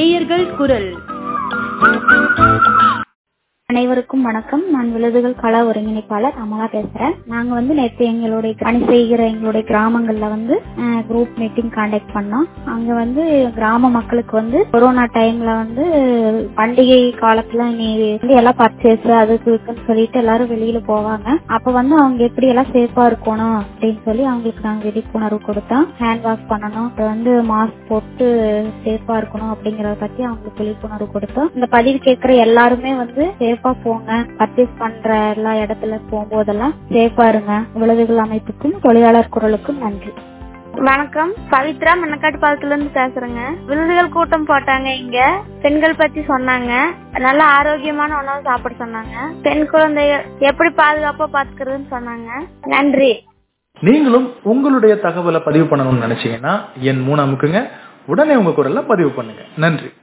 நேயர்கள் குரல் அனைவருக்கும் வணக்கம் நான் விழுதுகள் கள ஒருங்கிணைப்பாளர் அமலா பேசுறேன் நாங்க வந்து நேற்று எங்களுடைய பணி செய்கிற எங்களுடைய கிராமங்கள்ல வந்து குரூப் மீட்டிங் கான்டாக்ட் பண்ணோம் அங்க வந்து கிராம மக்களுக்கு வந்து கொரோனா டைம்ல வந்து பண்டிகை காலத்துல நீ வந்து எல்லாம் பர்ச்சேஸ் அதுக்கு இதுக்குன்னு சொல்லிட்டு எல்லாரும் வெளியில போவாங்க அப்ப வந்து அவங்க எப்படி எல்லாம் சேஃபா இருக்கணும் அப்படின்னு சொல்லி அவங்களுக்கு நாங்க விழிப்புணர்வு கொடுத்தோம் ஹேண்ட் வாஷ் பண்ணணும் அப்புறம் வந்து மாஸ்க் போட்டு சேஃபா இருக்கணும் அப்படிங்கறத பத்தி அவங்களுக்கு விழிப்புணர்வு கொடுத்தோம் இந்த பதிவு கேட்கிற எல்லாருமே வந்து சேஃபா போங்க பர்ச்சேஸ் பண்ற எல்லா இடத்துல போகும்போதெல்லாம் சேஃபா இருங்க விளைவுகள் அமைப்புக்கும் தொழிலாளர் குரலுக்கும் நன்றி வணக்கம் பவித்ரா மண்ணக்காட்டு பாலத்துல இருந்து பேசுறேங்க விருதுகள் கூட்டம் போட்டாங்க இங்க பெண்கள் பத்தி சொன்னாங்க நல்ல ஆரோக்கியமான உணவு சாப்பிட சொன்னாங்க பெண் குழந்தைகள் எப்படி பாதுகாப்பா பாத்துக்கிறதுன்னு சொன்னாங்க நன்றி நீங்களும் உங்களுடைய தகவலை பதிவு பண்ணணும்னு நினைச்சீங்கன்னா என் மூணு அமுக்குங்க உடனே உங்க குரல்ல பதிவு பண்ணுங்க நன்றி